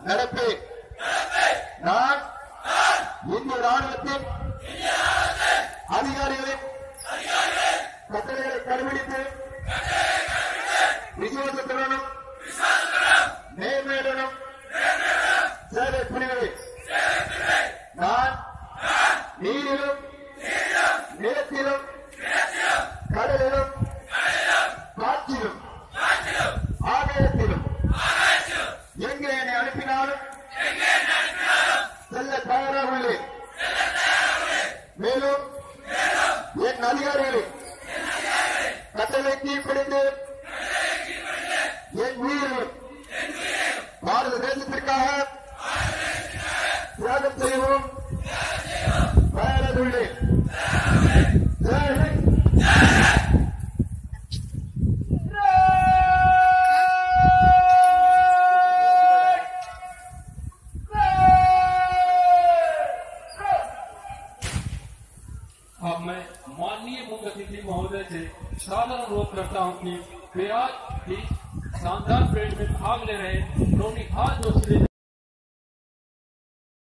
நடப்பேன் நான் இந்திய ராணுவத்தின் அதிகாரிகளின் கட்டளைகளை கடைபிடித்து விசுவாசத்துடனும் நேர்மையுடனும் சேவை புரிவேன் நான் நீரிலும் நிலத்திலும் கடலிலும் காற்றிலும் ஆகாயத்திலும் எங்கே என்னை அனுப்பினாலும் செல்ல தயாராக உள்ளேன் மேலும் என் அதிகாரிகளை கட்டளை கீழ்ப்படிந்து என் உயிரிலும் பாரத தேசத்திற்காக தியாகம் செய்வோம் தயாராக உள்ளேன் ஜெய் ஹிந்த். अब मैं माननीय मुख्य अतिथि महोदय से सादर अनुरोध करता हूँ कि वे आज इस शानदार परेड में भाग ले रहे उन्होंने आज जो श्री